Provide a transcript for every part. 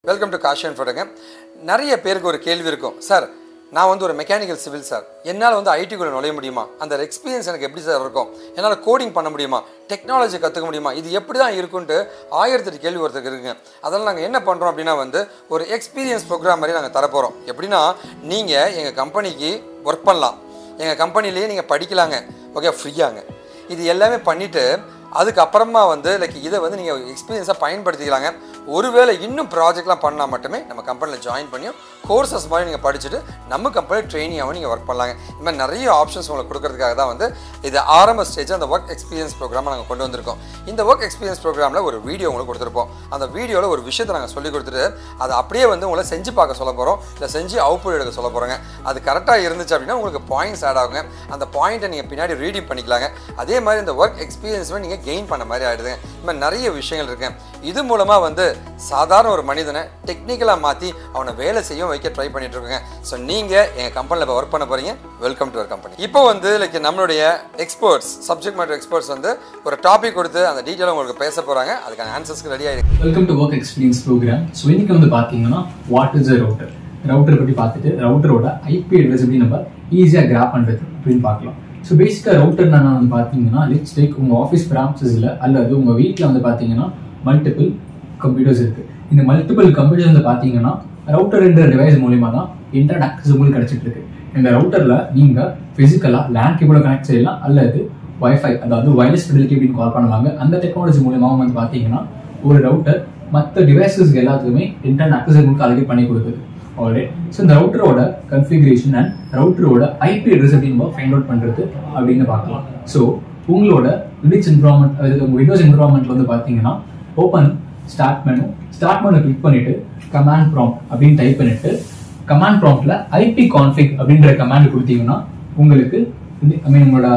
welcome to Gaussian ஃபோட்டோங்க நிறைய பேருக்கு ஒரு கேள்வி இருக்கும் சார் நான் வந்து ஒரு மெக்கானிக்கல் சிவில் சார் என்னால் வந்து ஐடிக்குள்ளே நுழைய முடியுமா அந்த எக்ஸ்பீரியன்ஸ் எனக்கு எப்படி சார் இருக்கும் என்னால் கோடிங் பண்ண முடியுமா டெக்னாலஜி கற்றுக்க முடியுமா இது எப்படி தான் இருக்குன்ட்டு ஆயிரத்தெட்டு கேள்வி ஒருத்தருக்கு இருக்குங்க அதெல்லாம் நாங்கள் என்ன பண்ணுறோம் அப்படின்னா வந்து ஒரு எக்ஸ்பீரியன்ஸ் ப்ரோக்ராம் மாதிரி நாங்கள் தரப்போகிறோம் எப்படின்னா நீங்கள் எங்கள் கம்பெனிக்கு ஒர்க் பண்ணலாம் எங்கள் கம்பெனிலேயே நீங்கள் படிக்கலாங்க ஓகே ஃப்ரீயாங்க இது எல்லாமே பண்ணிவிட்டு அதுக்கப்புறமா வந்து லைக் இதை வந்து நீங்கள் எக்ஸ்பீரியன்ஸாக பயன்படுத்திக்கலாங்க ஒருவேளை இன்னும் ப்ராஜெக்ட்லாம் பண்ணால் மட்டுமே நம்ம கம்பெனியில் ஜாயின் பண்ணியும் கோர்சஸ் மாதிரி நீங்கள் படிச்சுட்டு நம்ம கம்பெனி ட்ரெயினியாகவும் நீங்கள் ஒர்க் பண்ணலாங்க இந்த மாதிரி நிறைய ஆப்ஷன்ஸ் உங்களுக்கு கொடுக்கறதுக்காக தான் வந்து இது ஆரம்ப ஸ்டேஜ் அந்த ஒர்க் எக்ஸ்பீரியன்ஸ் ப்ரோக்ராமை நாங்கள் கொண்டு வந்திருக்கோம் இந்த ஒர்க் எக்ஸ்பீரியன்ஸ் ப்ரோக்ராமில் ஒரு வீடியோ உங்களுக்கு கொடுத்துருப்போம் அந்த வீடியோவில் ஒரு விஷயத்தை நாங்கள் சொல்லி கொடுத்துட்டு அதை அப்படியே வந்து உங்களை செஞ்சு பார்க்க சொல்ல போகிறோம் இல்லை செஞ்சு அவுட்புட் எடுக்க சொல்ல போகிறோங்க அது கரெக்டாக இருந்துச்சு அப்படின்னா உங்களுக்கு பாயிண்ட்ஸ் ஆட் ஆகுங்க அந்த பாயிண்ட்டை நீங்கள் பின்னாடி ரீடிங் பண்ணிக்கலாங்க அதே மாதிரி இந்த ஒர்க் எக்ஸ்பீரியன்ஸுமே நீங்கள் கெயின் பண்ண மாதிரி ஆகிடுதுங்க இந்த மாதிரி நிறைய விஷயங்கள் இருக்கு இது மூலமாக வந்து சாதாரண ஒரு மனிதனை டெக்னிக்கலாக மாற்றி அவனை வேலை செய்ய வைக்க ட்ரை பண்ணிட்டு இருக்கோங்க ஸோ நீங்கள் எங்கள் கம்பெனியில் இப்போ ஒர்க் பண்ண போகிறீங்க வெல்கம் டு அவர் கம்பெனி இப்போ வந்து லைக் நம்மளுடைய எக்ஸ்பர்ட்ஸ் சப்ஜெக்ட் மேட்டர் எக்ஸ்பர்ட்ஸ் வந்து ஒரு டாபிக் கொடுத்து அந்த டீட்டெயில் உங்களுக்கு பேச போகிறாங்க அதுக்கான ஆன்சர்ஸ்க்கு ரெடி ஆகிருக்கு welcome to work experience program so இன்னைக்கு வந்து பார்த்தீங்கன்னா what is a router router பற்றி பார்த்துட்டு ரவுட்டரோட ஐபி அட்ரஸ் எப்படி நம்ம ஈஸியாக கிராப் பண்ணுறது அப்படின்னு பார்க்கலாம் ஸோ பேசிக்காக ரவுட்டர் நான் வந்து பார்த்தீங்கன்னா லிட்ஸ் டேக் உங்கள் ஆஃபீஸ் பிரான்ச்சஸில் அல்லது உங்கள் வீட்டில் வந்து பார்த்தீங்கன்னா மல்டிபிள் கம்ப்யூட்டர்ஸ் இருக்கு இந்த மல்டிபிள் கம்ப்யூட்டர்ஸ் வந்து பார்த்தீங்கன்னா ரவுட்டர் என்ற டிவைஸ் மூலியமா தான் இன்டர்நெட் ஆக்சஸ் உங்களுக்கு கிடைச்சிட்டு இருக்கு இந்த ரவுட்டர்ல நீங்க பிசிக்கலா லேண்ட் கேபிள கனெக்ட் செய்யலாம் அல்லது வைஃபை அதாவது வயர்லெஸ் ஃபெசிலிட்டி அப்படின்னு கால் பண்ணுவாங்க அந்த டெக்னாலஜி மூலியமா வந்து பார்த்தீங்கன்னா ஒரு ரவுட்டர் மற்ற டிவைசஸ் எல்லாத்துக்குமே இன்டர்நெட் ஆக்சஸ் உங்களுக்கு அலகே பண்ணி கொடுக்குது ஆல்ரைட் ஸோ இந்த ரவுட்டரோட கன்ஃபிகரேஷன் அண்ட் ரவுட்டரோட ஐபி அட்ரஸ் எப்படி நம்ம ஃபைண்ட் அவுட் பண்றது அப்படின்னு பார்க்கலாம் ஸோ உங்களோட லினிக்ஸ் என்வரான்மெண்ட் அதாவது உங்க விண்டோஸ் என்வரான்மெண்ட்ல வந்து பார்த்தீங்கன்னா open start menu start menu click பண்ணிட்டு கமாண்ட் ப்ராம்ப்ட் அப்படின்னு டைப் பண்ணிட்டு கமாண்ட் ப்ராம்ப்ட்ல ஐபி கான்ஃபிக் அப்படின்ற கமாண்ட் கொடுத்தீங்கன்னா உங்களுக்கு ஐ மீன் உங்களோட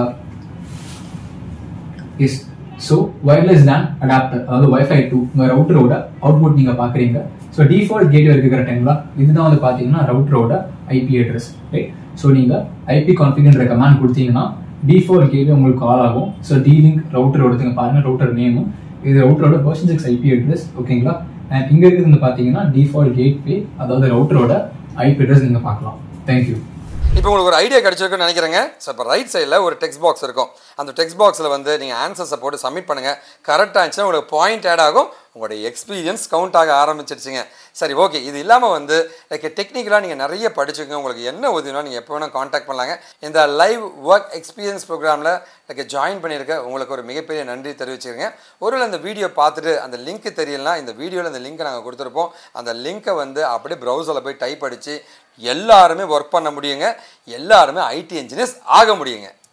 yes so wireless LAN adapter அதாவது வைஃபை டூ உங்கள் ரவுட்டரோட அவுட்புட் நீங்கள் பார்க்குறீங்க ஸோ டிஃபால்ட் கேட்வே இருக்கு கரெக்டுங்களா இதுதான் வந்து பார்த்தீங்கன்னா ரவுட்டரோட ஐபி அட்ரஸ் ரைட் ஸோ நீங்கள் ஐபி கான்ஃபிகன்ற கமாண்ட் கொடுத்தீங்கன்னா டிஃபால்ட் கேட்வே உங்களுக்கு கால் ஆகும் ஸோ டீலிங்க் ரவுட்டரோட பாருங்க ரவுட்டர் நேமும் இது ரவுட்டரோட பர்சன் சிக்ஸ் ஐபி அட்ரஸ் ஓகேங்களா அண்ட் இங்கே இருக்கிறது வந்து பார்த்தீங்கன்னா டிஃபால்ட் கேட்வே அதாவது ரவுட்டரோட ஐபி அட்ரஸ் நீங்கள் பார்க்கலாம் தேங்க்யூ இப்போ உங்களுக்கு ஒரு ஐடியா கிடைச்சிருக்குன்னு நினைக்கிறேங்க ஸோ இப்போ ரைட் சைடில் ஒரு டெக்ஸ்ட் பாக்ஸ் இருக்கும் அந்த டெக்ஸ்ட் பாக்ஸில் வந்து நீங்கள் ஆன்சர்ஸை போட்டு சப்மிட் பண்ணுங்கள் கரெக்டாக இருந்துச்சுன்னா உங்களுக்கு பாயிண்ட் ஆட் ஆகும் உங்களுடைய எக்ஸ்பீரியன்ஸ் கவுண்ட் ஆக ஆரம்பிச்சிருச்சுங்க சரி ஓகே இது இல்லாமல் வந்து லைக் டெக்னிக்கலாக நீங்கள் நிறைய படிச்சுக்கோங்க உங்களுக்கு என்ன உதவினா நீங்கள் எப்போ வேணால் காண்டாக்ட் பண்ணலாங்க இந்த லைவ் ஒர்க் எக்ஸ்பீரியன்ஸ் ப்ரோக்ராமில் லைக் ஜாயின் பண்ணியிருக்க உங்களுக்கு ஒரு மிகப்பெரிய நன்றி தெரிவிச்சுருங்க ஒருவேளை அந்த வீடியோ பார்த்துட்டு அந்த லிங்க் தெரியலனா இந்த வீடியோவில் அந்த லிங்க்கை நாங்கள் கொடுத்துருப்போம் அந்த லிங்க்கை வந்து அப்படியே ப்ரௌசரில் போய் டைப் அடித்து எல்லாருமே ஒர்க் பண்ண முடியுங்க எல்லாருமே ஐடி இன்ஜினியர்ஸ் ஆக முடியுங்க